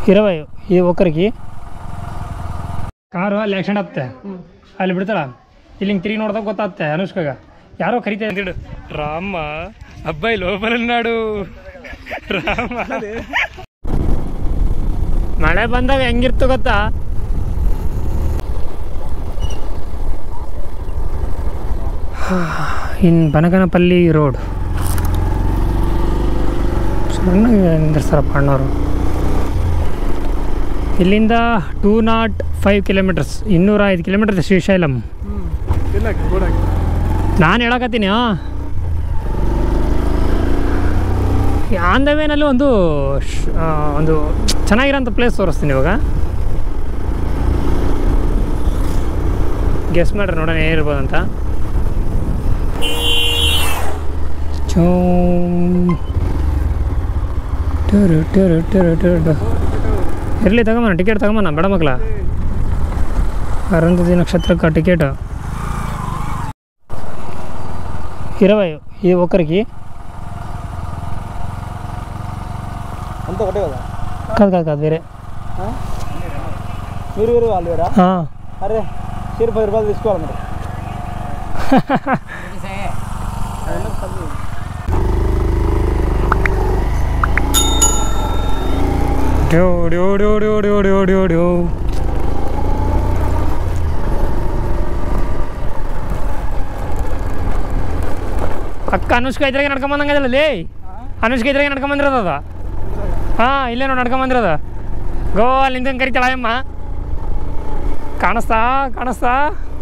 ఇరవై ఇది ఒక్కరికి కాರು ಅಲ್ಲಿ ಆಕ್ಸಿಡೆಂಟ್ ಆಗುತ್ತೆ ಅಲ್ಲಿ ಬಿಡ್ತಾಳ ಇಲ್ಲಿ ಹಿಂಗೆ ತಿರುಗಿ ನೋಡ್ದಾಗ ಗೊತ್ತಾಗುತ್ತೆ ಅನುಷ್ಕಾಗ ಯಾರೋ ಕರಿತಾ ಅಂತಿಡು ರಾಮ ಅಬ್ಬಾಯಿ ಲೋಪಲನ್ನಾಡು ರಾಮ ಮಳೆ ಬಂದಾಗ ಹೆಂಗಿರ್ತು ಗೊತ್ತಾ ಇನ್ ಬನಗನಪಲ್ಲಿ ರೋಡ್ ಸಣ್ಣಗೆ ನಿಂದಿರ್ತಾರಪ್ಪ ಅಣ್ಣವರು ಇಲ್ಲಿಂದ ಟೂ ನಾಟ್ ಫೈವ್ ಕಿಲೋಮೀಟರ್ಸ್ ಇನ್ನೂರ ಐದು ಕಿಲೋಮೀಟರ್ ಶ್ರೀಶೈಲಂ ಇಲ್ಲ ಗೋಡಾಗಿ ನಾನು ಹೇಳಕತ್ತೀನಿ ಆನ್ ದ ವೇನಲ್ಲಿ ಒಂದು ಶ್- ಆ, ಒಂದು ಚೆನ್ನಾಗಿರೋಂಥ ಪ್ಲೇಸ್ ತೋರಿಸ್ತೀನಿ ಇವಾಗ ಗೆಸ್ ಮಾಡ್ರಿ ನೋಡೋಣ ಏನಿರ್ಬೋದಂತ ಟರು ಟರು ಟರು ಟರು ಇರಲಿ ತಗೊಂಬನ ಟಿಕೆಟ್ ತಗೊಂಬನ ಬೇಡ ಮಕ್ಕಳ ಅರುಂಧತಿ ನಕ್ಷತ್ರಕ್ಕೆ ಟಿಕೆಟ್ ఇరవై ఇది ఒక్కరికి అంత ఒకటే కదా కాదు కాదు కాదు వేరే మీరు వేరు వాళ్ళు వేరా ఆ, అరే చీర పది రూపాయలు తీసుకోవాలి మరి డ్యూ డ్యూ డ్యూ డ్యూ డ్యూ డ్యూ డ్యూ డ్యూ. ಅಕ್ಕ ಅನುಷ್ಕಾ ಇದ್ರಾಗೆ ನಡ್ಕೊಂಬಂದಂಗದಲ್ಲ ಲೇ ಅನುಷ್ಕಾ ಇದ್ರಾಗೆ ನಡ್ಕೊಂಬಂದಿರೋದು ಅದು ಹಾಂ ಇಲ್ಲೇ ನೋಡಿ ನಡ್ಕೊಂಬಂದಿರೋದು ಗೋ ಅಲ್ಲಿಂದ ಕರಿತಾಳ ಅಮ್ಮ ಕಾಣಿಸ್ತಾ ಕಾಣಿಸ್ತಾ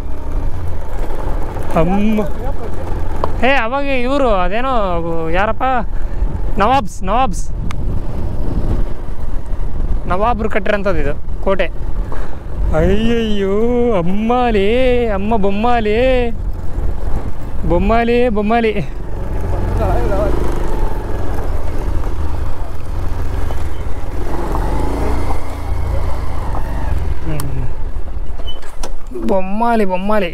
ಅಮ್ಮ ಹೇ ಅವಾಗ ಇವರು ಅದೇನೋ ಯಾರಪ್ಪ ನವಾಬ್ಸ್ ನವಾಬ್ಸ್ ನವಾಬ್ರು ಕಟ್ಟಿರೋಂಥದ್ದು ಇದು ಕೋಟೆ ಅಯ್ಯಯ್ಯೋ ಅಮ್ಮಾಲಿ ಅಮ್ಮ ಬೊಮ್ಮಾಲಿ ಬೊಮ್ಮಾಲಿ ಬೊಮ್ಮಾಲಿ ಹ್ಮ್. ಬೊಮ್ಮಾಲಿ ಬೊಮ್ಮಾಲಿ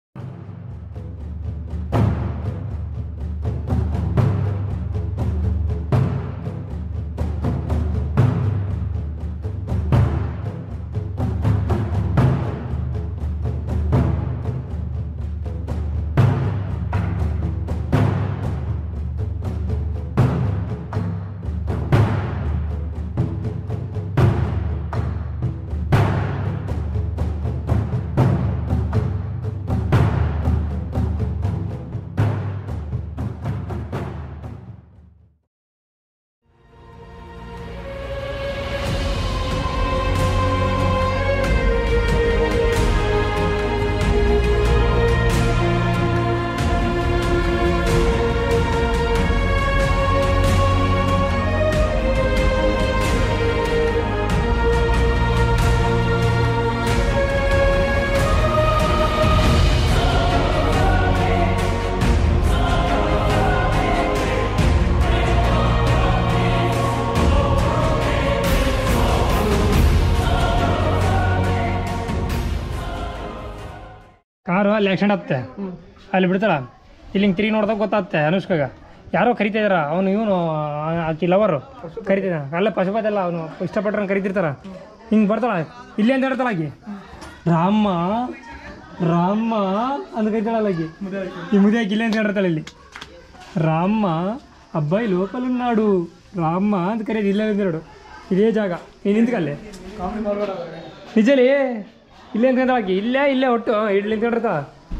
ಕಾರು ಅಲ್ಲಿ ಆಕ್ಸಿಡೆಂಟ್ ಆಗುತ್ತೆ ಅಲ್ಲಿ ಬಿಡ್ತಾಳ ಇಲ್ಲಿ ಹಿಂಗೆ ತಿರುಗಿ ನೋಡ್ದಾಗ ಗೊತ್ತಾಗುತ್ತೆ ಅನುಷ್ಕಾಗ ಯಾರೋ ಕರಿತಾ ಇದಾರ ಅವನು ಇವನು ಆಕಿ ಲವರು ಕರಿತಿದ್ದ ಅಲ್ಲ ಪಶುಪತಿ ಅಲ್ಲ ಅವನು ಇಷ್ಟಪಟ್ಟರೆ ಕರಿತಿರ್ತಾರ ಹಿಂಗೆ ಬರ್ತಾಳ ಇಲ್ಲಿ ಅಂತ ಹೇಳ್ತಾಳ ಆಕಿ ರಾಮ ರಾಮ ಅಂತ ಕರಿತಾಳಲ್ಲ ಆಕಿ ಈ ಮುದಿ ಆಕಿ ಇಲ್ಲೇ ಅಂತ ಹೇಳ್ತಾಳೆ ಇಲ್ಲಿ ರಾಮ ಅಬ್ಬಾಯಿ ಲೋಕಲನ್ನಾಡು ರಾಮ ಅಂತ ಕರೆಯೋದು ಇಲ್ಲೇ ಅಂತ ನೋಡು ಇದೇ ಜಾಗ ನೀನು ನಿಂತ್ಕಲ್ಲೇ ನಿಜಲಿ ಇಲ್ಲೇ ಅಂತ ಆಕಿ ಇಲ್ಲೇ ಇಲ್ಲೇ ಒಟ್ಟು ಇಲ್ಲಿ ನಿಂತ್ಕೊಂಡಿರ್ತಾಳ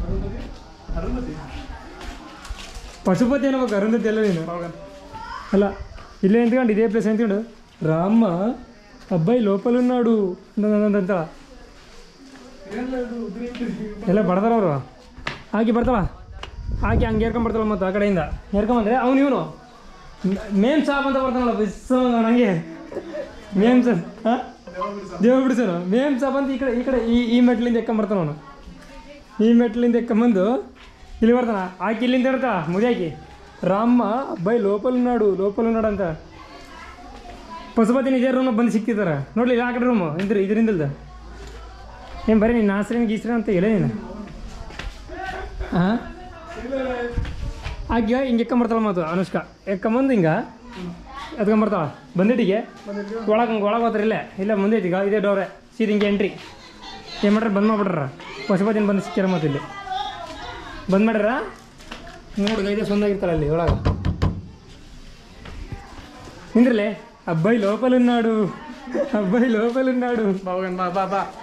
ಪಶುಪತಿ ಅನ್ನಬೇಕು ಅರುಂಧತಿ ಎಲ್ಲ ನೀನು ಅಲ್ಲ ಇಲ್ಲೇ ನಿಂತ್ಕೊಂಡು ಇದೇ ಪ್ಲೇಸ್ ನಿಂತ್ಕೊಂಡು ರಾಮ ಅಬ್ಬಾಯಿ ಲೋಪಲನ್ನಾಡು ಅಂತ ಎಲ್ಲ ಬಡದಾರ ಅವರು ಆಕಿ ಬರ್ತಾಳ ಆಕಿ ಹಂಗೆ ಏರ್ಕೊಂಡ್ ಬರ್ತಾಳ ಮತ್ತು ಆ ಕಡೆಯಿಂದ ಏರ್ಕೊಂಬಂದ್ರೆ ಅವ್ನು ಇವನು ಮೇಮ್ ಸಾಬ್ ಅಂತ ಬರ್ತಾನಲ್ಲ ಬಿಸ್ಸ ನನಗೆ ಮೇಮ್ ಸಾಬ್ ಹಾಂ ದೇವ ಬಿಡಿಸೋನು ಮೇಮ್ ಸಾಬ್ ಅಂತ ಈ ಕಡೆ ಈ ಕಡೆ ಈ ಈ ಮೆಟ್ಲಿಂದ ಎಕ್ಕೊಂಬರ್ತಾನ ಅವನು ಈ ಮೆಟ್ಲಿಂದ ಎಕ್ಕೊಂಬಂದು ಇಲ್ಲಿ ಬರ್ತಾನ ಆಕಿ ಇಲ್ಲಿಂದ ಇರ್ತಾಳ ಮುದಿಯಾಕಿ ರಾಮ ಬೈ ಲೋಪಲ್ ನಾಡು ಲೋಪಲ್ ನಾಡು ಅಂತ ಪಶುಪತಿ ನಿಜ ರೂಮ್ ಬಂದು ಸಿಕ್ತಿದ್ದಾರೆ ನೋಡ್ಲಿ ಆ ಕಡೆ ರೂಮು ಇದ್ರ ಇದರಿಂದಲ್ದ ಏನು ಬರೀ ನೀನು ನಾಸ್ರಿನ ಗೀಸ್ರಿನ ಅಂತ ಹೇಳ ನೀನು ಹಾಂ ಆಗ ಹಿಂಗೆ ಎಕ್ಕೊಂಬರ್ತಾಳ ಮಾತು ಅನುಷ್ಕಾ ಎಕ್ಕೊಂಬಂದು ಹಿಂಗೆ ಎತ್ಕೊಂಬರ್ತಾವ ಬಂದಿಟ್ಟಿಗೆ ಒಳಗೆ ಒಳಗೆ ಹೋದ್ರೆ ಇಲ್ಲೇ ಇಲ್ಲ ಮುಂದೆ ಐತಿ ಈಗ ಇದೇ ಡೋರೆ ಸೀದಾ ಹಿಂಗೆ ಎಂಟ್ರಿ ಏನು ಮಾಡ್ರಿ ಬಂದ್ ಮಾಡ್ಬಿಟ್ರ ಪಶುಪತಿನ ಬಂದು ಸಿಕ್ಕ್ಯಾರ ಮತ್ತೆ ಇಲ್ಲಿ ಬಂದ್ ಮಾಡ್ಯಾರ ನೋಡಿ ಗೈದೆ ಸೊಂದಾಗಿರ್ತಾರ ಅಲ್ಲಿ ಒಳಗೆ ನಿಂದ್ರಲೆ ಅಬ್ಬೈ ಲೋಪಲನ್ನಾಡು ಅಬ್ಬೈ ಲೋಪಲನ್ನಾಡು ಬಾವಗನ್ ಬಾ ಬಾ ಬಾ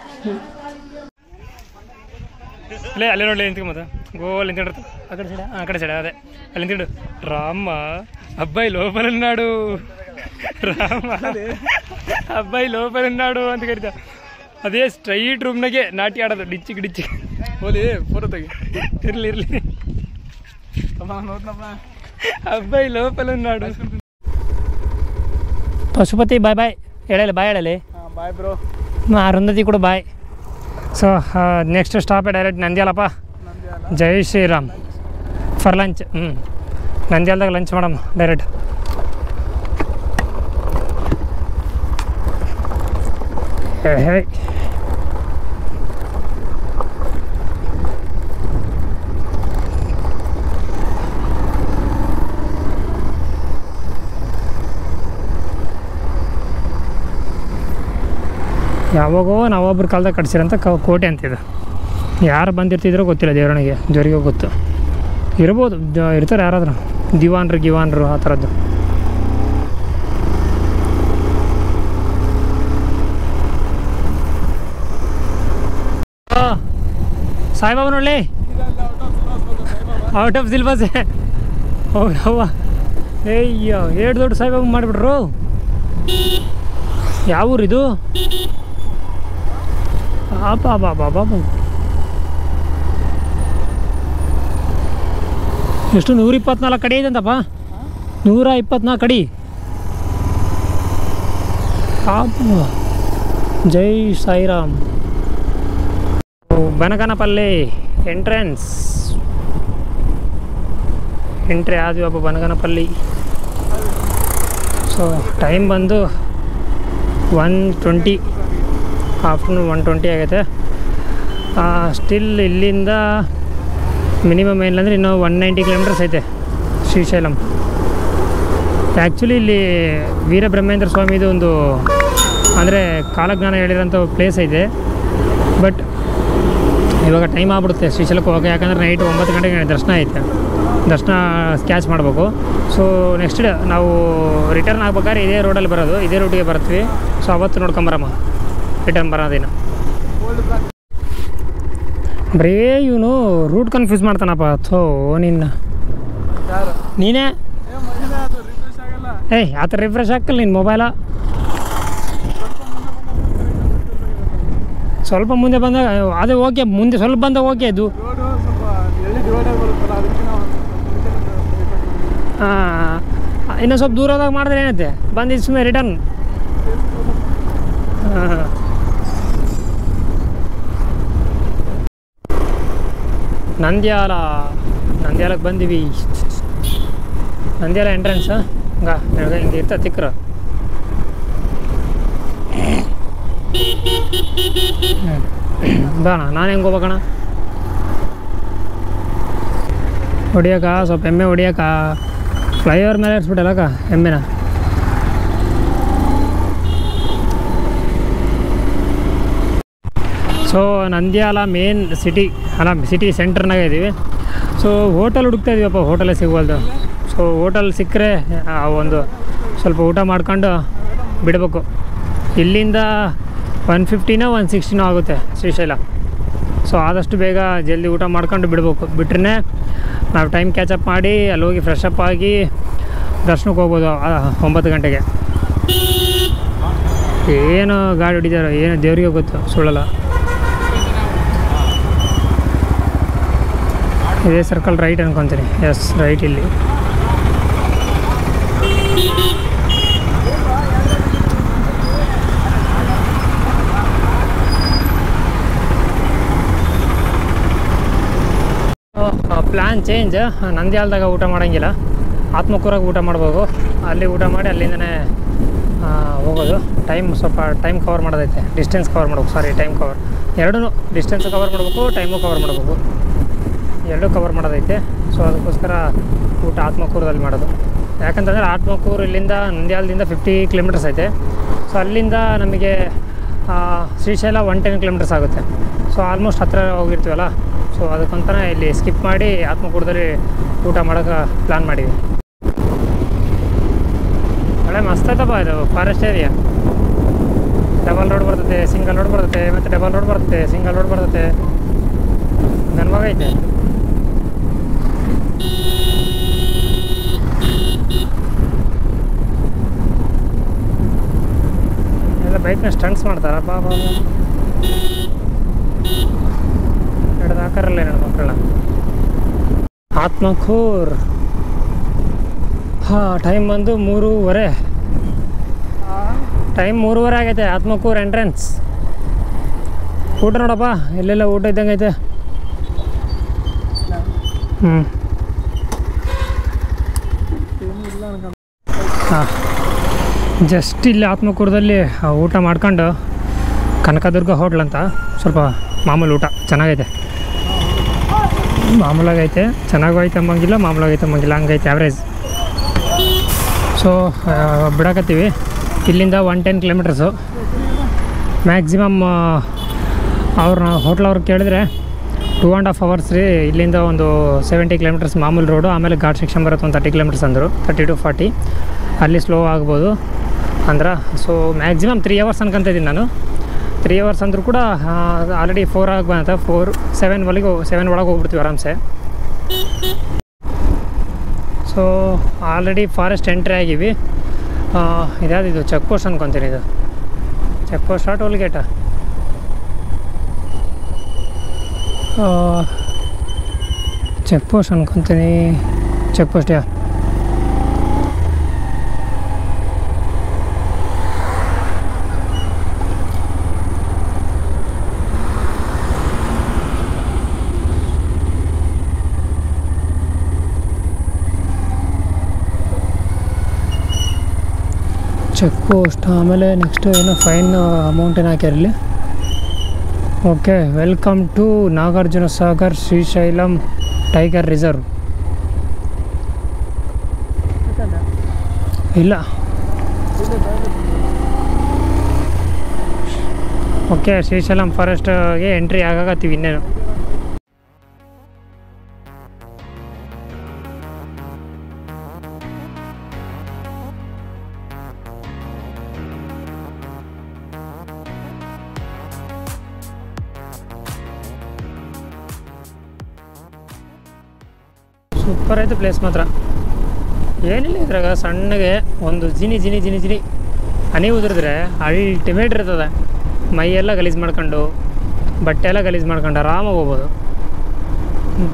ಅಲ್ಲೇ ಅಲ್ಲೇ ನೋಡಲಿ ನಿಂತ್ಕೊಂಬತ್ತ ಗೋಲ್ ನಿಂತಿಡ್ತ ಆ ಕಡೆ ಸೈಡ ಆ ಕಡೆ ಸೈಡ ಅದೇ ಅಲ್ಲಿ ನಿಂತಿಡು ರಾಮ ಅಬ್ಬಾಯಿ ಲೋಪಲನ್ನಾಡು ರಾಮ ಅಬ್ಬಾಯಿ ಲೋಪಲನ್ನಾಡು ಅಂತ ಕರಿತ ಅದೇ ಸ್ಟ್ರೈಟ್ ರೂಮ್ನಾಗೆ ನಾಟಿ ಆಡೋದು ಡಿಚ್ಚಿಗೆ ಡಿಚ್ಚಿಗೆ ಹೋಲಿ ಫೋಟೋ ತೆಗಿ ಇರ್ಲಿ ಇರ್ಲಿ ಅಮ್ಮ ನೋಡ್ನಪ್ಪ ಅಬ್ಬಾಯಿ ಲೋಪಲನ್ನಾಡು ಪಶುಪತಿ ಬಾಯ್ ಬಾಯ್ ಹೇಳಲ್ಲ ಬಾಯ್ ಹೇಳಲಿ ಹಾಂ ಬಾಯ್ ಬ್ರೋ ಅರುಂಧತಿ ಕೂಡ bye so next stop direct ನಂದ್ಯಾಲಪ್ಪ ನಂದು ಜೈ ಶ್ರೀರಾಮ್ ಫಾರ್ ಲಂಚ್ ಹ್ಞೂ ನಂದ್ಯಾಲ್ದಾಗ ಲಂಚ್ ಮಾಡಮ್ಮ ಡೈರೆಕ್ಟ್ ಹೇ ಹೇ ಯಾವಾಗೋ ನಾವೊಬ್ರು ಕಾಲದಾಗ ಕಟ್ಸಿರಂತ ಕ ಕೋಟೆ ಅಂತಿದೆ ಯಾರು ಬಂದಿರ್ತಿದ್ರೋ ಗೊತ್ತಿಲ್ಲ ದೇವರನಿಗೆ ದೇವರಿಗೆ ಗೊತ್ತು ಇರ್ಬೋದು ದ- ಇರ್ತಾರೆ ಯಾರಾದ್ರೂ ದಿವಾನ್ರು ಗಿವಾನ್ರು ಆ ಥರದ್ದು ಆ, ಸಾಯಿಬಾಬಾ ನೋಡ್ಲಿ ಔಟ್ ಆಫ್ ಸಿಲ್ಬಸ್ ಹೌದವ್ವ ಅಯ್ಯೋ ಏಳು ದೊಡ್ಡ ಸಾಯಿಬಾಬಾ ಮಾಡಿಬಿಟ್ರು ಯಾವ ಊರಿದು ಬಾಬಾ ಬಾಬಾ ಬಾಬಾ ಎಷ್ಟು ನೂರ ಇಪ್ಪತ್ನಾಲ್ಕು ಕಡೆ ಇದೆ ಅಂತಪ್ಪ ನೂರ ಇಪ್ಪತ್ನಾಲ್ಕು ಕಡಿ ಪಾಪ ಜೈ ಸಾಯಿರಾಮ್ ಓ, ಬನಗನಪಲ್ಲಿ ಎಂಟ್ರೆನ್ಸ್ ಎಂಟ್ರಿ ಆದ್ವಿ ಒಬ್ಬ ಬನಗನಪಲ್ಲಿ ಸೊ ಟೈಮ್ ಬಂದು one twenty afternoon one twenty ಆಗೈತೆ ಸ್ಟಿಲ್ ಇಲ್ಲಿಂದ ಮಿನಿಮಮ್ ಏನಿಲ್ಲ ಇನ್ನೂ ಒನ್ ನೈಂಟಿ ಕಿಲೋಮೀಟರ್ಸ್ ಐತೆ ಶ್ರೀಶೈಲಂ ಆ್ಯಕ್ಚುಲಿ ಇಲ್ಲಿ ವೀರಬ್ರಹ್ಮೇಂದ್ರ ಸ್ವಾಮಿದು ಒಂದು ಅಂದರೆ ಕಾಲಜ್ಞಾನ ಹೇಳಿರೋಂಥ ಪ್ಲೇಸ್ ಐತೆ ಬಟ್ ಇವಾಗ ಟೈಮ್ ಆಗ್ಬಿಡುತ್ತೆ ಶ್ರೀಶೈಲಕ್ಕೆ ಹೋಗೋಕೆ ಯಾಕಂದರೆ ನೈಟ್ ಒಂಬತ್ತು ಗಂಟೆಗೆ ದರ್ಶನ ಐತೆ ದರ್ಶನ ಕ್ಯಾಚ್ ಮಾಡಬೇಕು ಸೊ ನೆಕ್ಸ್ಟ್ ಡೇ ನಾವು ರಿಟರ್ನ್ ಆಗ್ಬೇಕಾದ್ರೆ ಇದೇ ರೋಡಲ್ಲಿ ಬರೋದು ಇದೇ ರೂಟಿಗೆ ಬರ್ತೀವಿ ಸೊ ಅವತ್ತು ನೋಡ್ಕೊಂಬರಮ್ಮ ರಿಟರ್ನ್ ಬರೋದಿನ ಬರೀ ಇವನು ರೂಟ್ ಕನ್ಫ್ಯೂಸ್ ಮಾಡ್ತಾನಪ್ಪ ಥೋ ನಿನ್ನ ಯಾರು ನೀನೇ ಏ ಮಹಿಳೆ ಅದು ರಿಫ್ರೆಶ್ ಆಗಲ್ಲ ಏಯ್ ಆ ಥರ ರಿಫ್ರೆಶ್ ಹಾಕಲ್ಲ ನಿನ್ನ ಮೊಬೈಲ ಸ್ವಲ್ಪ ಮುಂದೆ ಬಂದಾಗ ಅದೇ ಓಕೆ ಮುಂದೆ ಸ್ವಲ್ಪ ಬಂದಾಗ ಓಕೆ ಅದು ರೋಡು ಸ್ವಲ್ಪ ಎಲ್ಲಿ ಡಿವೈಡ್ ಆಗಿ ಬರುತ್ತಲ್ಲ ಅದಕ್ಕೆ ನಾವು ಹಾಂ ಇನ್ನೂ ಸ್ವಲ್ಪ ದೂರ ಹೋದಾಗ ಮಾಡಿದ್ರೆ ಏನೈತೆ ಬಂದಿದ್ದು ಸುಮ್ಮನೆ ರಿಟರ್ನ್ ಹಾಂ ನಂದ್ಯಾಲ ನಂದ್ಯಾಲಕ್ಕೆ ಬಂದೀವಿ ನಂದ್ಯಾಲ ಎಂಟ್ರೆನ್ಸ್ ಹಂಗ ಹಿಂಗೆ ಇರ್ತ ತಿಕ್ರ ಬಾಣ ನಾನು ಹೆಂಗೆ ಹೋಗ್ಬೇಕಣ್ಣ ಹೊಡಿಯಕ ಸ್ವಲ್ಪ ಎಮ್ಮೆ ಹೊಡಿಯಕ ಫ್ಲೈಓವರ್ ಮೇಲೆ ಇರಿಸ್ಬಿಟ್ಟಲ್ಲಕ್ಕ ಎಮ್ಮೆನ ಸೊ ನಂದ್ಯಾಲ ಮೇನ್ ಸಿಟಿ ಅಲ್ಲ ಸಿಟಿ ಸೆಂಟ್ರ್ನಾಗ ಇದ್ದೀವಿ ಸೊ ಹೋಟೆಲ್ ಹುಡುಕ್ತಾ ಇದೀವಪ್ಪ ಹೋಟೆಲೇ ಸಿಗ್ವಲ್ದು ಸೊ ಹೋಟೆಲ್ ಸಿಕ್ಕರೆ ಒಂದು ಸ್ವಲ್ಪ ಊಟ ಮಾಡ್ಕೊಂಡು ಬಿಡಬೇಕು ಇಲ್ಲಿಂದ ಒನ್ ಫಿಫ್ಟಿನೋ ಒನ್ ಸಿಕ್ಸ್ಟಿನೋ ಆಗುತ್ತೆ ಶ್ರೀಶೈಲ ಸೊ ಆದಷ್ಟು ಬೇಗ ಜಲ್ದಿ ಊಟ ಮಾಡ್ಕೊಂಡು ಬಿಡ್ಬೇಕು ಬಿಟ್ರೆ ನಾವು ಟೈಮ್ ಕ್ಯಾಚಪ್ ಮಾಡಿ ಅಲ್ಲಿ ಹೋಗಿ ಫ್ರೆಶ್ ಅಪ್ ಆಗಿ ದರ್ಶನಕ್ಕೆ ಹೋಗ್ಬೋದು ಆ, ಒಂಬತ್ತು ಗಂಟೆಗೆ ಏನು ಗಾಡಿ ಹೊಡಿತಾರೋ ಏನು ದೇವರಿಗೆ ಗೊತ್ತು ಸುಳ್ಳಲ್ಲ ಇದೇ ಸರ್ಕಲ್ ರೈಟ್ ಅನ್ಕೊತೀನಿ ಎಸ್ ರೈಟ್ ಇಲ್ಲಿ ಪ್ಲ್ಯಾನ್ ಚೇಂಜ್ ನಂದ್ಯಾಲ್ದಾಗ ಊಟ ಮಾಡೋಂಗಿಲ್ಲ ಆತ್ಮಕೂರಾಗ ಊಟ ಮಾಡ್ಬೋದು ಅಲ್ಲಿ ಊಟ ಮಾಡಿ ಅಲ್ಲಿಂದನೇ ಆ, ಹೋಗೋದು ಟೈಮ್ ಸ್ವಲ್ಪ ಟೈಮ್ ಕವರ್ ಮಾಡೋದೈತೆ ಡಿಸ್ಟೆನ್ಸ್ ಕವರ್ ಮಾಡ್ಬೇಕು ಸಾರಿ ಟೈಮ್ ಕವರ್ ಎರಡೂ ಡಿಸ್ಟೆನ್ಸ್ ಕವರ್ ಮಾಡಬೇಕು ಟೈಮು ಕವರ್ ಮಾಡಬೇಕು ಎರಡೂ ಕವರ್ ಮಾಡೋದೈತೆ ಸೊ ಅದಕ್ಕೋಸ್ಕರ ಊಟ ಆತ್ಮಕೂರದಲ್ಲಿ ಮಾಡೋದು ಯಾಕಂತಂದರೆ ಆತ್ಮಕೂರು ಇಲ್ಲಿಂದ ನಂದ್ಯಾಲದಿಂದ ಫಿಫ್ಟಿ ಕಿಲೋಮೀಟರ್ಸ್ ಐತೆ ಸೊ ಅಲ್ಲಿಂದ ನಮಗೆ ಆ, ಶ್ರೀಶೈಲ ಒನ್ ಟೆನ್ ಕಿಲೋಮೀಟರ್ಸ್ ಆಗುತ್ತೆ ಸೊ ಆಲ್ಮೋಸ್ಟ್ ಹತ್ತಿರ ಹೋಗಿರ್ತೀವಲ್ಲ ಸೊ ಅದಕ್ಕೊಂತಾನೆ ಇಲ್ಲಿ ಸ್ಕಿಪ್ ಮಾಡಿ ಆತ್ಮಕೂರದಲ್ಲಿ ಊಟ ಮಾಡೋಕೆ ಪ್ಲ್ಯಾನ್ ಮಾಡಿದ್ವಿ ಒಳ್ಳೆ ಮಸ್ತ್ ಐತಪ್ಪ ಇದು ಫಾರೆಸ್ಟ್ ಏರಿಯಾ ಡಬಲ್ ರೋಡ್ ಬರ್ತದೆ ಸಿಂಗಲ್ ರೋಡ್ ಬರ್ತದೆ ಮತ್ತು ಡಬಲ್ ರೋಡ್ ಬರ್ತದೆ ಸಿಂಗಲ್ ರೋಡ್ ಬರ್ತದೆ ಐತೆ ಎಲ್ಲ ಬೈಕ್ನ ಸ್ಟಂಟ್ಸ್ ಮಾಡ್ತಾರ ಬಾ ಬಾ ಬಾ ಹಿಡ್ದು ಹಾಕಾರಲ್ಲ ಎರಡು ಮಕ್ಕಳನ್ನ ಆತ್ಮಖೂರ್ ಹಾಂ ಟೈಮ್ ಬಂದು ಮೂರುವರೆ ಟೈಮ್ ಮೂರುವರೆ ಆಗೈತೆ ಆತ್ಮಕೂರ್ ಎಂಟ್ರೆನ್ಸ್ ಊಟ ನೋಡಪ್ಪ ಎಲ್ಲೆಲ್ಲ ಊಟ ಇದ್ದಂಗೆ ಐತೆ ಹ್ಞೂ ಏನಿಲ್ಲ ಅನ್ಕೊಂಡ್ ಹಾಂ ಜಸ್ಟ್ ಇಲ್ಲಿ ಆತ್ಮಕೂರದಲ್ಲಿ ಆ, ಊಟ ಮಾಡ್ಕೊಂಡು ಕನಕದುರ್ಗ ಹೋಟ್ಲ್ ಅಂತ ಸ್ವಲ್ಪ ಮಾಮೂಲು ಊಟ ಚೆನ್ನಾಗೈತೆ ಮಾಮೂಲಾಗೈತೆ ಚೆನ್ನಾಗೂ ಐತೆ ಅಂಬಂಗಿಲ್ಲ ಮಾಮೂಲಾಗೈತೆ ಅಂಬಂಗಿಲ್ಲ ಹಂಗೈತೆ ಆವ್ರೇಜ್ ಸೊ ಬಿಡಕತ್ತೀವಿ ಇಲ್ಲಿಂದ ಒನ್ ಟೆನ್ ಕಿಲೋಮೀಟರ್ಸು ಮ್ಯಾಕ್ಸಿಮಮ್ ಅವ್ರನ್ನ ಹೋಟ್ಲ್ ಅವ್ರಿಗೆ ಕೇಳಿದ್ರೆ ಟೂ ಆ್ಯಂಡ್ ಹಾಫ್ ಅವರ್ಸ್ ರೀ ಇಲ್ಲಿಂದ ಒಂದು ಸೆವೆಂಟಿ ಕಿಲೋಮೀಟರ್ಸ್ ಮಾಮೂಲು ರೋಡು ಆಮೇಲೆ ಘಾಟ್ ಸೆಕ್ಷನ್ ಬರುತ್ತೆ ಒಂದು ತರ್ಟಿ ಕಿಲೋಮೀಟರ್ಸ್ ಅಂದರು ತರ್ಟಿ ಟು ಫಾರ್ಟಿ ಅಲ್ಲಿ ಸ್ಲೋ ಆಗ್ಬೋದು ಅಂದ್ರೆ ಸೊ ಮ್ಯಾಕ್ಸಿಮಮ್ ತ್ರೀ ಅವರ್ಸ್ ಅನ್ಕೊಂತಿದ್ದೀನಿ ನಾನು ತ್ರೀ ಅವರ್ಸ್ ಅಂದರೂ ಕೂಡ ಆಲ್ರೆಡಿ ಫೋರ್ ಆಗಿ ಬಂತ ಫೋರ್ ಸೆವೆನ್ ಒಳಗೆ ಸೆವೆನ್ ಒಳಗೆ ಹೋಗ್ಬಿಡ್ತೀವಿ ಆರಾಮ್ಸೆ ಸೊ ಆಲ್ರೆಡಿ ಫಾರೆಸ್ಟ್ ಎಂಟ್ರಿ ಆಗಿವಿ ಇದ್ಯಾವುದು ಇದು ಚೆಕ್ ಪೋಸ್ಟ್ ಅನ್ಕೊತೀನಿ ಇದು ಚೆಕ್ ಪೋಸ್ಟಾ ಟೋಲ್ ಗೇಟಾ ಚೆಕ್ ಪೋಸ್ಟ್ ಅನ್ಕೊತೀನಿ ಚೆಕ್ ಪೋಸ್ಟ್ ಯಾ ಚೆಕ್ ಪೋಸ್ಟ್ ಆಮೇಲೆ ನೆಕ್ಸ್ಟ್ ಏನೋ ಫೈನ್ ಅಮೌಂಟ್ ಏನು ಹಾಕ್ಯಾರಲ್ಲಿ okay welcome to Nagarjuna Sagar Srisailam tiger reserve ಯಾಕಂದ್ರೆ ಇಲ್ಲ ಇಲ್ಲೇ ಬಯಲು ಓಕೆ ಶ್ರೀಶೈಲಂ ಫಾರೆಸ್ಟ್ಗೆ ಎಂಟ್ರಿ ಆಗಾಕತ್ತೀವಿ ಇನ್ನೇನು ಸೂಪರ್ ಐತೆ ಪ್ಲೇಸ್ ಮಾತ್ರ ಏನಿಲ್ಲ ಇದ್ರಾಗ ಸಣ್ಣಗೆ ಒಂದು ಜಿನಿ ಜಿನಿ ಜಿನಿ ಜಿನಿ ಹನಿ ಉದುರಿದ್ರೆ ಅಲ್ಟಿಮೇಟ್ ಇರ್ತದೆ ಮೈಯೆಲ್ಲ ಗಲೀಜು ಮಾಡ್ಕೊಂಡು ಬಟ್ಟೆ ಎಲ್ಲ ಗಲೀಜು ಮಾಡ್ಕೊಂಡು ಆರಾಮಾಗಿ ಹೋಗ್ಬೋದು ಹ್ಮ್.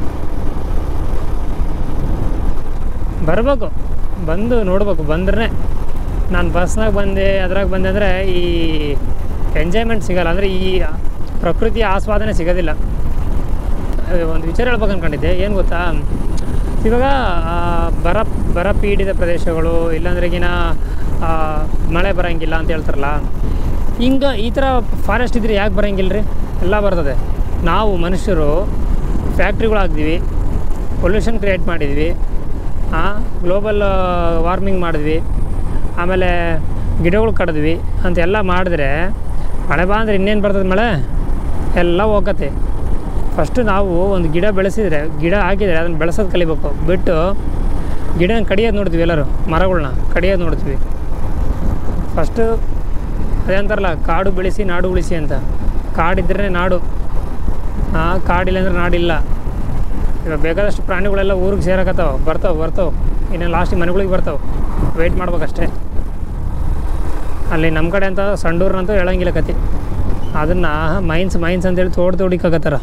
ಬರಬೇಕು ಬಂದು ನೋಡ್ಬೇಕು ಬಂದ್ರೆ ನಾನು ಬಸ್ನಾಗ ಬಂದೆ ಅದ್ರಾಗ ಬಂದೆ ಅಂದರೆ ಈ ಎಂಜಾಯ್ಮೆಂಟ್ ಸಿಗಲ್ಲ ಅಂದರೆ ಈ ಪ್ರಕೃತಿಯ ಆಸ್ವಾದನೆ ಸಿಗೋದಿಲ್ಲ ಅದೇ ಒಂದು ವಿಚಾರ ಹೇಳ್ಬೇಕು ಅನ್ಕೊಂಡಿದ್ದೆ ಏನು ಗೊತ್ತಾ ಇವಾಗ ಆ, ಬರ ಬರ ಪೀಡಿತ ಪ್ರದೇಶಗಳು ಇಲ್ಲಾಂದ್ರೆಗಿನ ಆ, ಮಳೆ ಬರೋಂಗಿಲ್ಲ ಅಂತ ಹೇಳ್ತಾರಲ್ಲ ಹಿಂಗೆ ಈ ಥರ ಫಾರೆಸ್ಟ್ ಇದ್ರೆ ಯಾಕೆ ಬರೋಂಗಿಲ್ಲ ರೀ ಎಲ್ಲ ಬರ್ತದೆ ನಾವು ಮನುಷ್ಯರು ಫ್ಯಾಕ್ಟ್ರಿಗಳಾಗ್ತೀವಿ ಪೊಲ್ಯೂಷನ್ ಕ್ರಿಯೇಟ್ ಮಾಡಿದ್ವಿ ಗ್ಲೋಬಲ್ ವಾರ್ಮಿಂಗ್ ಮಾಡಿದ್ವಿ ಆಮೇಲೆ ಗಿಡಗಳು ಕಡಿದ್ವಿ ಅಂತೆಲ್ಲ ಮಾಡಿದ್ರೆ ಮಳೆ ಬಾ ಅಂದ್ರೆ ಇನ್ನೇನು ಬರ್ತದೆ ಮಳೆ ಎಲ್ಲ ಹೋಗತ್ತೆ ಫಸ್ಟು ನಾವು ಒಂದು ಗಿಡ ಬೆಳೆಸಿದ್ರೆ ಗಿಡ ಹಾಕಿದರೆ ಅದನ್ನು ಬೆಳೆಸೋದು ಕಲಿಬೇಕು ಬಿಟ್ಟು ಗಿಡನ ಕಡಿಯೋದು ನೋಡ್ತೀವಿ ಎಲ್ಲರೂ ಮರಗಳ್ನ ಕಡಿಯೋದು ನೋಡ್ತೀವಿ ಫಸ್ಟು ಅದೇ ಅಂತಾರಲ್ಲ ಕಾಡು ಬೆಳೆಸಿ ನಾಡು ಉಳಿಸಿ ಅಂತ ಕಾಡಿದ್ರೆ ನಾಡು ಆ ಕಾಡಿಲ್ಲ ಅಂದ್ರೆ ನಾಡಿಲ್ಲ ಇವಾಗ ಬೇಕಾದಷ್ಟು ಪ್ರಾಣಿಗಳೆಲ್ಲ ಊರಿಗೆ ಸೇರಕತ್ತಾವ ಬರ್ತಾವೆ ಬರ್ತಾವೆ ಇನ್ನು ಲಾಸ್ಟಿಗೆ ಮನೆಗಳಿಗೆ ಬರ್ತಾವೆ ವೆಯ್ಟ್ ಮಾಡ್ಬೇಕಷ್ಟೇ ಅಲ್ಲಿ ನಮ್ಮ ಕಡೆ ಅಂತ ಸಂಡೂರ್ನಂತೂ ಹೇಳಂಗಿಲ್ಲ ಕತಿ ಅದನ್ನು ಮೈನ್ಸ್ ಮೈನ್ಸ್ ಅಂತೇಳಿ ತೋಡ್ ತೋಡಿಕಾಗತ್ತಾರ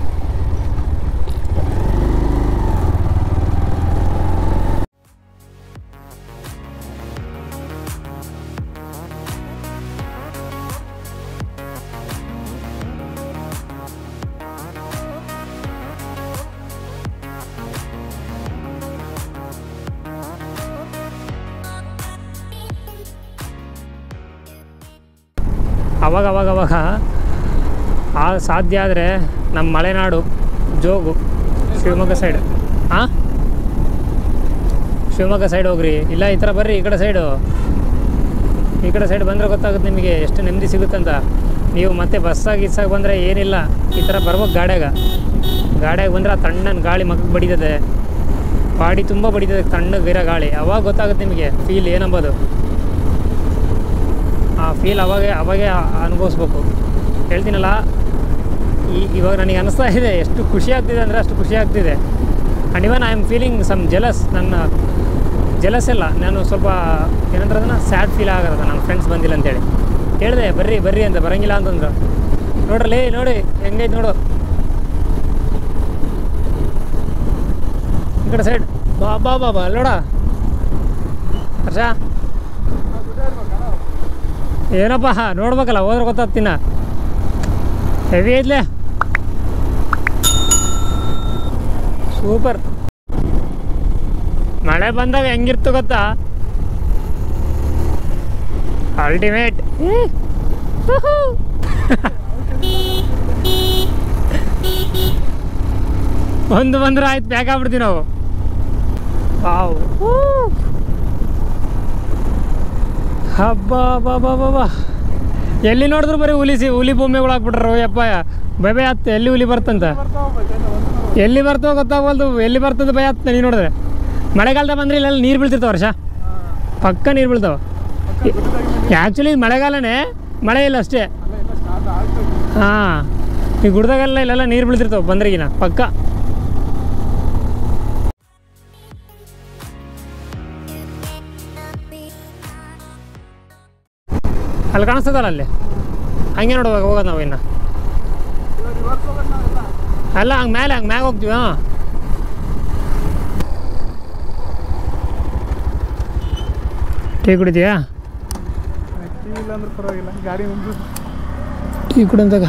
ಅವಾಗ ಅವಾಗ ಅವಾಗ ಆ ಸಾಧ್ಯ ಆದರೆ ನಮ್ಮ ಮಲೆನಾಡು ಜೋಗು ಶಿವಮೊಗ್ಗ ಸೈಡ್ ಹಾಂ ಶಿವಮೊಗ್ಗ ಸೈಡ್ ಹೋಗ್ರಿ ಇಲ್ಲ ಈ ಥರ ಬರ್ರಿ ಈ ಕಡೆ ಸೈಡು ಈ ಕಡೆ ಸೈಡ್ ಬಂದರೆ ಗೊತ್ತಾಗುತ್ತೆ ನಿಮಗೆ ಎಷ್ಟು ನೆಮ್ಮದಿ ಸಿಗುತ್ತಂತ ನೀವು ಮತ್ತೆ ಬಸ್ಸಾಗಿ ಗಿಸ್ಸಾಗಿ ಬಂದರೆ ಏನಿಲ್ಲ ಈ ಥರ ಬರ್ಬೇಕು ಗಾಡ್ಯಾಗ ಗಾಡ್ಯಾಗ ಬಂದರೆ ಆ ತಣ್ಣನ ಗಾಳಿ ಮಗಕ್ಕೆ ಬಡಿತದೆ ಬಾಡಿ ತುಂಬ ಬಡಿತದೆ ತಣ್ಣಗಿರೋ ಗಾಳಿ ಅವಾಗ ಗೊತ್ತಾಗುತ್ತೆ ನಿಮಗೆ ಫೀಲ್ ಏನಂಬೋದು ಆ ಫೀಲ್ ಅವಾಗೆ ಅವಾಗೆ ಅನುಭವಿಸ್ಬೇಕು ಹೇಳ್ತೀನಲ್ಲ ಈ ಇವಾಗ ನನಗೆ ಅನಿಸ್ತಾ ಇದೆ ಎಷ್ಟು ಖುಷಿ ಆಗ್ತಿದೆ ಅಂದರೆ ಅಷ್ಟು ಖುಷಿ ಆಗ್ತಿದೆ and even I am feeling some jealous ನನ್ನ ಜೆಲಸ್ ಇಲ್ಲ ನಾನು ಸ್ವಲ್ಪ ಏನಂದ್ರೆ ಅದನ್ನು ಸ್ಯಾಡ್ ಫೀಲ್ ಆಗಿರೋದು ನನ್ನ ಫ್ರೆಂಡ್ಸ್ ಬಂದಿಲ್ಲ ಅಂತೇಳಿ ಹೇಳಿದೆ ಬರ್ರಿ ಬರ್ರಿ ಅಂತ ಬರಂಗಿಲ್ಲ ಅಂತಂದ್ರು ನೋಡ್ರಲ್ಲಿ ನೋಡಿ ಹೆಂಗೈತೆ ನೋಡು ಈ ಕಡೆ ಸೈಡ್ ಬಾ ಬಾ ಬಾ ಬಾ ನೋಡ ಹರ್ಷ ಏನಪ್ಪ ನೋಡ್ಬೇಕಲ್ಲ ಹೋದ್ರೆ ಗೊತ್ತಾಗ್ತಿನ ಹೆವಿ ಐತ್ಲೆ ಸೂಪರ್ ಮಳೆ ಬಂದಾಗ ಹೆಂಗಿರ್ತು ಗೊತ್ತಾ ಅಲ್ಟಿಮೇಟ್ ಒಂದು ಬಂದ್ರೆ ಆಯ್ತು ಪ್ಯಾಕ್ ಆಗ್ಬಿಡ್ತೀವಿ ನಾವು ವಾವ್ ಹಬ್ಬ ಬಾ ಬಾ ಬಾ ಬಾ ಎಲ್ಲಿ ನೋಡಿದ್ರು ಬರೀ ಹುಲಿ ಸಿ ಹುಲಿ ಬೊಮ್ಮೆಗಳು ಹಾಕ್ಬಿಟ್ರು ಯಪ್ಪ ಭಯ ಭಯ ಆತ್ ಎಲ್ಲಿ ಹುಲಿ ಬರ್ತಂತ ಎಲ್ಲಿ ಬರ್ತೋ ಗೊತ್ತಾಗವಲ್ದು ಎಲ್ಲಿ ಬರ್ತದ ಭಯ ಆತ್ ನೀನು ನೋಡಿದ್ರೆ ಮಳೆಗಾಲದ ಬಂದ್ರೆ ಇಲ್ಲೆಲ್ಲ ನೀರು ಬೀಳ್ತಿರ್ತಾವ ವರ್ಷ ಪಕ್ಕ ನೀರು ಬೀಳ್ತಾವ ಆ್ಯಕ್ಚುಲಿ ಮಳೆಗಾಲನೇ ಮಳೆ ಇಲ್ಲ ಅಷ್ಟೇ ಹಾಂ ಈ ಗುಡ್ದಾಗೆಲ್ಲ ಇಲ್ಲೆಲ್ಲ ನೀರು ಬೀಳ್ತಿರ್ತಾವೆ ಬಂದ್ರಿಗಿನ ಪಕ್ಕ ಅಲ್ಲಿ ಕಾಣಿಸ್ತದಲ್ಲ ಅಲ್ಲಿ ಹಂಗೆ ನೋಡುವಾಗ ಹೋಗೋದು ನಾವು ಇನ್ನು ಅಲ್ಲ ಹಂಗೆ ಮೇಲೆ ಹಂಗೆ ಮ್ಯಾಗ ಹೋಗ್ತೀವಿ ಹಾಂ ಟೀ ಕುಡಿತೀಯಾ ಟೀ ಇಲ್ಲ ಅಂದ್ರೆ ಪರವಾಗಿಲ್ಲ ಗಾಡಿ ಮುಂದೆ ಟೀ ಕುಡಿದಾಗ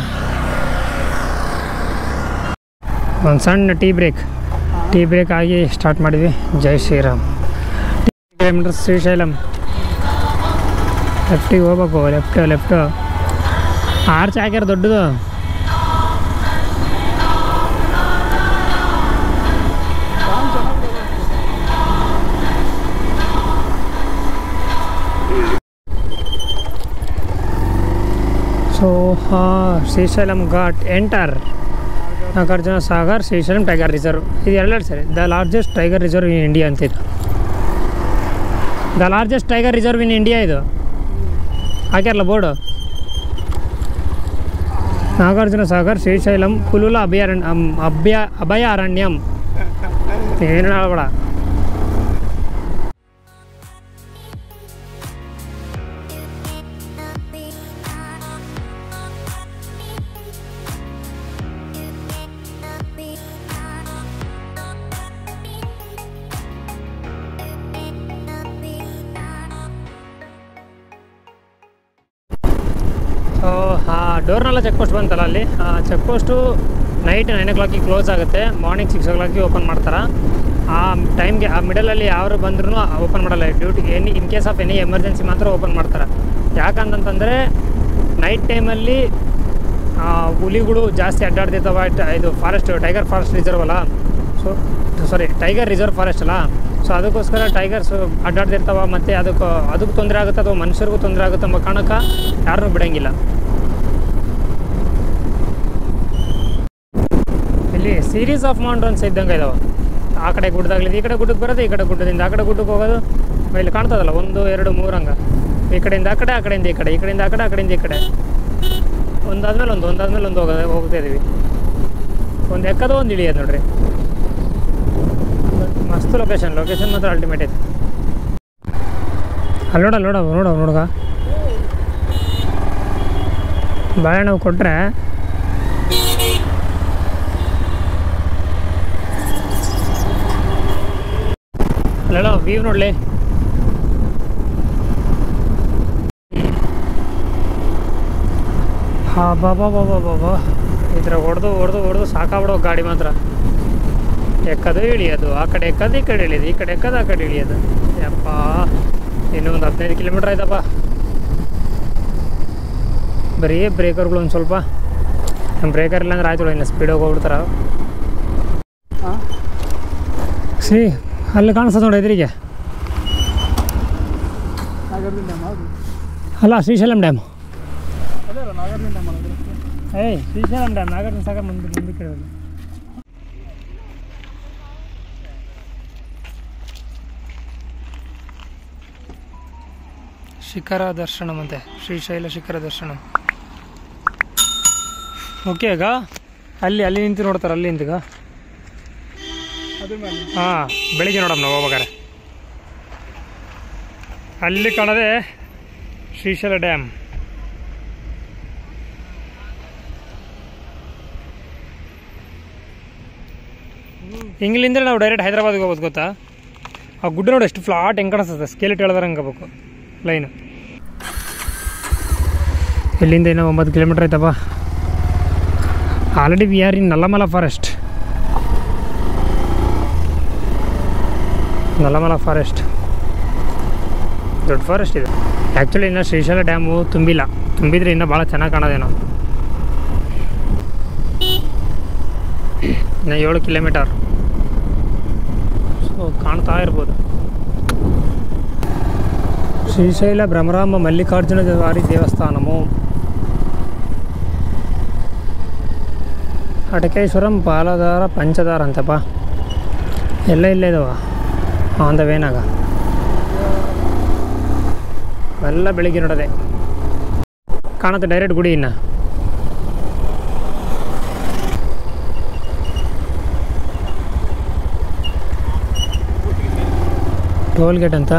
ಒಂದು ಸಣ್ಣ ಟೀ ಬ್ರೇಕ್ ಟೀ ಬ್ರೇಕ್ ಆಗಿ ಸ್ಟಾರ್ಟ್ ಮಾಡಿದ್ವಿ ಜೈ ಶ್ರೀರಾಮ್ ಕಿಲೋಮೀಟರ್ ಶ್ರೀಶೈಲಂ ಲೆಫ್ಟಿಗೆ ಹೋಗ್ಬೇಕು ಲೆಫ್ಟ್ ಲೆಫ್ಟು ಆರ್ಚ್ ಹಾಕ್ಯಾರ ದೊಡ್ಡದು so Srisailam ghat enter Nagarjuna Sagar Srisailam tiger reserve ಇದು ಎರಡೆರಡು ಸರಿ the largest tiger reserve in India ಅಂತ ಇದು the largest tiger reserve in India ಇದು ಹಾಕ್ಯಾರಲ್ಲ ಬೋರ್ಡು ನಾಗಾರ್ಜುನ ಸಾಗರ್ ಶ್ರೀಶೈಲಂ ಪುಲುಲ ಅಭಯಾರಣ್ಯ ಅಮ್, ಅಭಯ ಅಭಯಾರಣ್ಯಂ ಏನು ಹೇಳ್ಬೇಡ ಸೊ ಆ ಡೋರ್ನೆಲ್ಲ ಚೆಕ್ ಪೋಸ್ಟ್ ಬಂತಲ್ಲ ಅಲ್ಲಿ ಆ ಚೆಕ್ ಪೋಸ್ಟು ನೈಟ್ ನೈನ್ ಓ ಕ್ಲಾಕಿಗೆ ಕ್ಲೋಸ್ ಆಗುತ್ತೆ ಮಾರ್ನಿಂಗ್ ಸಿಕ್ಸ್ ಓ ಕ್ಲಾಕಿಗೆ ಓಪನ್ ಮಾಡ್ತಾರೆ ಆ ಟೈಮ್ಗೆ ಆ ಮಿಡಲಲ್ಲಿ ಯಾರು ಬಂದ್ರೂ ಓಪನ್ ಮಾಡಲ್ಲ duty any in case of any emergency ಮಾತ್ರ ಓಪನ್ ಮಾಡ್ತಾರೆ ಯಾಕಂತಂತಂದರೆ ನೈಟ್ ಟೈಮಲ್ಲಿ ಹುಲಿಗಳು ಜಾಸ್ತಿ ಅಡ್ಡಾಡ್ತಿರ್ತಾವ ಟ- ಇದು ಫಾರೆಸ್ಟ್ ಟೈಗರ್ ಫಾರೆಸ್ಟ್ ರಿಸರ್ವ್ ಅಲ್ಲ so sorry tiger reserve forest ಅಲ್ಲ ಸೊ ಅದಕ್ಕೋಸ್ಕರ ಟೈಗರ್ಸ್ ಅಡ್ಡಾಡ್ತಿರ್ತಾವ ಮತ್ತು ಅದಕ್ಕೆ ಅದಕ್ಕೆ ತೊಂದರೆ ಆಗುತ್ತೆ ಅಥವಾ ಮನುಷ್ಯರಿಗೂ ತೊಂದರೆ ಆಗುತ್ತೆ ಎಂಬ ಕಾರಣಕ್ಕೆ ಯಾರನ್ನೂ ಬಿಡಂಗಿಲ್ಲ ಇಲ್ಲಿ ಸೀರೀಸ್ ಆಫ್ ಮೌಂಟನ್ಸ್ ಇದ್ದಂಗೆ ಇದಾವೆ ಆ ಕಡೆ ಗುಡ್ಡದಾಗ್ಲಿದ್ದು ಈ ಕಡೆ ಗುಡ್ಡಕ್ಕೆ ಬರೋದು ಈ ಕಡೆ ಗುಡ್ಡದಿಂದ ಆ ಕಡೆ ಗುಡ್ಡಕ್ಕೆ ಹೋಗೋದು ಇಲ್ಲಿ ಕಾಣ್ತದಲ್ಲ ಒಂದು ಎರಡು ಮೂರು ಹಂಗೆ ಈ ಕಡೆಯಿಂದ ಆ ಕಡೆ ಆ ಕಡೆಯಿಂದ ಈ ಕಡೆ ಈ ಕಡೆಯಿಂದ ಆ ಕಡೆ ಆ ಕಡೆಯಿಂದ ಈ ಕಡೆ ಒಂದಾದ್ಮೇಲೆ ಒಂದು ಒಂದಾದ್ಮೇಲೆ ಒಂದು ಹೋಗೋದು ಹೋಗ್ತಾ ಇದೀವಿ ಒಂದು ಎಕ್ಕದು ಒಂದು ಇಳಿಯೋದು ನೋಡ್ರಿ ಮಸ್ತ್ ಲೊಕೇಶನ್ ಲೊಕೇಶನ್ ಮಾತ್ರ ಅಲ್ಟಿಮೇಟ್ ಐತೆ ಅಲ್ಲಿ ನೋಡ ನೋಡ ನೋಡ ನೋಡ್ಗ ಬಾಳೆಹಣ್ಣು ಕೊಟ್ಟರೆ ಅಲ್ಲೆಲ್ಲ ವ್ಯೂ ನೋಡಲಿ ಹಾ ಬಾ ಬಾ ಬಾ ಬಾ ಬಾ ಬಾ ಇದ್ರ ಹೊಡೆದು ಹೊಡೆದು ಹೊಡೆದು ಸಾಕಾಗ್ಬಿಡೋ ಗಾಡಿ ಮಾತ್ರ ಎಕ್ಕದು ಇಳಿಯೋದು ಆ ಕಡೆ ಎಕ್ಕದು ಈ ಕಡೆ ಇಳಿಯೋದು ಈ ಕಡೆ ಎಕ್ಕದು ಆ ಕಡೆ ಇಳಿಯೋದು ಯಪ್ಪ ಇನ್ನೂ ಒಂದು ಹದಿನೈದು ಕಿಲೋಮೀಟ್ರ್ ಆಯ್ತಪ್ಪ ಬರೀ ಬ್ರೇಕರ್ಗಳು ಒಂದು ಸ್ವಲ್ಪ ನಮ್ಮ ಬ್ರೇಕರ್ ಇಲ್ಲ ಅಂದ್ರೆ ಆಯ್ತು ಇನ್ನು ಸ್ಪೀಡಾಗಿ ಹೋಗ್ಬಿಡ್ತಾರ ಹಾಂ ಸಿ ಅಲ್ಲಿ ಕಾಣಿಸ್ತದೆ ನೋಡಿ ಎದುರಿಗೆ ನಾಗರ್ದಿನ ಡ್ಯಾಮ್ ಅದು ಅಲ್ಲ ಶ್ರೀಶೈಲಂ ಡ್ಯಾಮ್ ಅದೇ ಅಲ್ಲ ನಾಗರ್ದಿನ ಡ್ಯಾಮ್ ಅಲ್ಲ ಅದು. ಏಯ್ ಶ್ರೀಶೈಲಂ ಡ್ಯಾಮ್ ನಾಗಾರ್ಜುನ ಸಾಗರ್ ಮುಂದೆ ಮುಂದಕ್ಕೆ ಇರೋದು ಶಿಖರ ದರ್ಶನಂ ಅಂತೆ ಶ್ರೀಶೈಲ ಶಿಖರ ದರ್ಶನಂ ಓಕೆ ಈಗ ಅಲ್ಲಿ ಅಲ್ಲಿ ನಿಂತು ನೋಡ್ತಾರೆ ಅಲ್ಲಿ ನಿಂತೀಗ ಅದ್ರ ಮೇಲೆ ಹಾಂ ಬೆಳಿಗ್ಗೆ ನೋಡಮ್ ನಾವು ಹೋಗ್ಬೇಕಾರೆ ಅಲ್ಲಿ ಕಾಣದೆ ಶ್ರೀಶೈಲ ಡ್ಯಾಮ್ ಹಿಂಗ್ಲಿಂದ ನಾವು ಡೈರೆಕ್ಟ್ ಹೈದ್ರಾಬಾದ್ಗೆ ಹೋಗ್ಬೋದು ಗೊತ್ತಾ ಆ ಗುಡ್ಡ ನೋಡಿ ಎಷ್ಟು ಫ್ಲಾಟ್ ಹೆಂಗೆ ಕಾಣಿಸ್ತದೆ ಸ್ಕೇಲ್ ಇಟ್ಟು ಹೇಳಿದ್ರೆ ಹಂಗೆ ಹೋಗ್ಬೇಕು ಲೈನ್ ಇಲ್ಲಿಂದ ಇನ್ನೂ ಒಂಬತ್ತು ಕಿಲೋಮೀಟ್ರ್ ಆಯ್ತಪ್ಪ already we are in Nallamala forest Nallamala forest ದೊಡ್ಡ ಫಾರೆಸ್ಟ್ ಇದೆ ಆ್ಯಕ್ಚುಲಿ ಇನ್ನು ಶ್ರೀಶೈಲ ಡ್ಯಾಮು ತುಂಬಿಲ್ಲ ತುಂಬಿದ್ರೆ ಇನ್ನೂ ಭಾಳ ಚೆನ್ನಾಗಿ ಕಾಣೋದೇನೋ ಇನ್ನು ಏಳು ಕಿಲೋಮೀಟರ್ ಸೊ ಕಾಣ್ತಾ ಇರ್ಬೋದು ಶ್ರೀಶೈಲ ಭ್ರಮರಾಂಬ ಮಲ್ಲಿಕಾರ್ಜುನ ವಾರಿ ದೇವಸ್ಥಾನಮು ಅಟಕೇಶ್ವರಂ ಪಾಲದಾರ ಪಂಚದಾರ ಅಂತಪ್ಪ ಎಲ್ಲ ಇಲ್ಲೇ ಇದಾವ ಆನ್ ದ ವೇನಾಗ ಎಲ್ಲ ಬೆಳಿಗ್ಗೆ ನೋಡೋದೆ ಕಾಣುತ್ತೆ ಡೈರೆಕ್ಟ್ ಗುಡಿ ಇನ್ನು ಟೋಲ್ ಗೇಟ್ ಅಂತ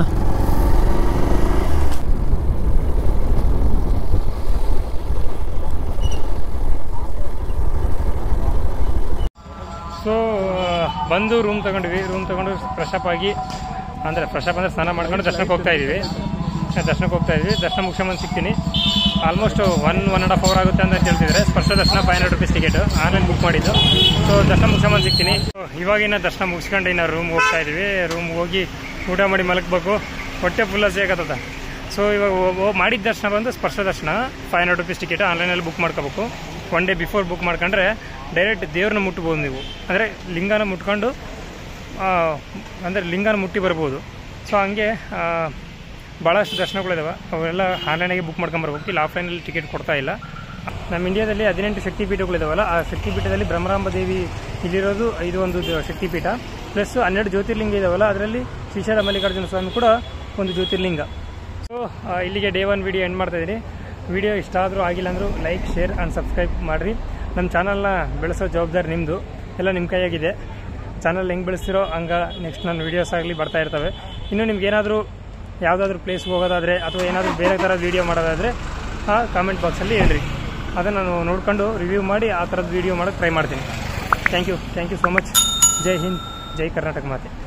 ಸೊ ಬಂದು ರೂಮ್ ತಗೊಂಡ್ವಿ ರೂಮ್ ತಗೊಂಡು ಫ್ರೆಶ್ ಅಪ್ ಆಗಿ ಅಂದರೆ ಫ್ರೆಶ್ ಅಪ್ ಅಂದರೆ ಸ್ನಾನ ಮಾಡ್ಕೊಂಡು ದರ್ಶನಕ್ಕೆ ಹೋಗ್ತಾ ಇದ್ದೀವಿ ದರ್ಶನಕ್ಕೆ ಹೋಗ್ತಾ ಇದ್ವಿ ದರ್ಶನ ಮುಗಿಸ್ಕೊಂಬಂದು ಸಿಗ್ತೀನಿ almost one one and half hour ಆಗುತ್ತೆ ಅಂತ ಹೇಳ್ತಿದ್ದಾರೆ ಸ್ಪರ್ಶ ದರ್ಶನ five hundred rupees ticket online book ಮಾಡಿದ್ದು ಸೊ ದರ್ಶನ ಮುಗಿಸ್ಕೊಂಬಂದು ಸಿಗ್ತೀನಿ So, ಇವಾಗಿನ ದರ್ಶನ ಮುಗಿಸ್ಕೊಂಡು ಇನ್ನು ರೂಮ್ ಹೋಗ್ತಾ ಇದ್ದೀವಿ ರೂಮ್ ಹೋಗಿ ಊಟ ಮಾಡಿ ಮಲಗಬೇಕು ಹೊಟ್ಟೆ ಫುಲ್ ಹಸಿ ಆಗತ್ತದ ಸೊ ಇವಾಗ ಹೋ- ಹೋ- ಮಾಡಿದ ದರ್ಶನ ಬಂದು ಸ್ಪರ್ಶ ದರ್ಶನ ಫೈವ್ ಹಂಡ್ರೆಡ್ ರುಪೀಸ್ ಟಿಕೆಟ್ ಆನ್ಲೈನಲ್ಲಿ ಬುಕ್ ಮಾಡ್ಕೋಬೇಕು ಒನ್ ಡೇ ಬಿಫೋರ್ ಬುಕ್ ಮಾಡ್ಕೊಂಡ್ರೆ ಡೈರೆಕ್ಟ್ ದೇವ್ರನ್ನ ಮುಟ್ಬೋದು ನೀವು ಅಂದರೆ ಲಿಂಗನ ಮುಟ್ಕೊಂಡು ಅಂದರೆ ಲಿಂಗನ ಮುಟ್ಟಿ ಬರ್ಬೋದು ಸೊ ಹಂಗೆ ಆ, ಭಾಳಷ್ಟು ದರ್ಶನಗಳಿದಾವೆ ಅವೆಲ್ಲ ಆನ್ಲೈನಾಗೆ ಬುಕ್ ಮಾಡ್ಕೊಂಬರ್ಬೇಕು ಇಲ್ಲಿ ಆಫ್ಲೈನಲ್ಲಿ ಟಿಕೆಟ್ ಕೊಡ್ತಾ ಇಲ್ಲ ನಮ್ಮ ಇಂಡಿಯಾದಲ್ಲಿ ಹದಿನೆಂಟು ಶಕ್ತಿಪೀಠಗಳಿದಾವಲ್ಲ ಆ ಶಕ್ತಿಪೀಠದಲ್ಲಿ ಬ್ರಹ್ಮರಾಂಬ ದೇವಿ ಇಲ್ಲಿರೋದು ಇದು ಒಂದು ದ- ಶಕ್ತಿಪೀಠ ಪ್ಲಸ್ ಹನ್ನೆರಡು ಜ್ಯೋತಿರ್ಲಿಂಗ ಇದಾವಲ್ಲ ಅದರಲ್ಲಿ ಶ್ರೀಶೈಲ ಮಲ್ಲಿಕಾರ್ಜುನ ಸ್ವಾಮಿ ಕೂಡ ಒಂದು ಜ್ಯೋತಿರ್ಲಿಂಗ ಸೊ ಇಲ್ಲಿಗೆ ಡೇ ಒನ್ ವಿಡಿಯೋ ಎಂಡ್ ಮಾಡ್ತಾ ಇದ್ದೀನಿ ವಿಡಿಯೋ ಇಷ್ಟ ಆದರೂ ಆಗಿಲ್ಲ ಅಂದರೂ ಲೈಕ್ ಶೇರ್ ಆ್ಯಂಡ್ ಸಬ್ಸ್ಕ್ರೈಬ್ ಮಾಡಿರಿ ನಮ್ಮ ಚಾನಲ್ನ ಬೆಳೆಸೋ ಜವಾಬ್ದಾರಿ ನಿಮ್ಮದು ಎಲ್ಲ ನಿಮ್ಮ ಕೈಯಾಗಿದೆ ಚಾನಲ್ ಹೆಂಗೆ ಬೆಳೆಸಿರೋ ಹಂಗೆ ನೆಕ್ಸ್ಟ್ ನನ್ನ ವೀಡಿಯೋಸ್ ಆಗಲಿ ಬರ್ತಾ ಇರ್ತವೆ ಇನ್ನು ನಿಮ್ಗೆ ಏನಾದರೂ ಯಾವುದಾದ್ರೂ ಪ್ಲೇಸ್ಗೆ ಹೋಗೋದಾದರೆ ಅಥವಾ ಏನಾದರೂ ಬೇರೆ ಥರದ ವೀಡಿಯೋ ಮಾಡೋದಾದರೆ ಆ ಕಾಮೆಂಟ್ ಬಾಕ್ಸಲ್ಲಿ ಹೇಳ್ರಿ ಅದನ್ನು ನಾನು ನೋಡ್ಕೊಂಡು ರಿವ್ಯೂ ಮಾಡಿ ಆ ಥರದ್ದು ವೀಡಿಯೋ ಮಾಡೋಕ್ಕೆ ಟ್ರೈ ಮಾಡ್ತೀನಿ thank you thank you so much ಜೈ ಹಿಂದ್ ಜೈ ಕರ್ನಾಟಕ ಮಾತೆ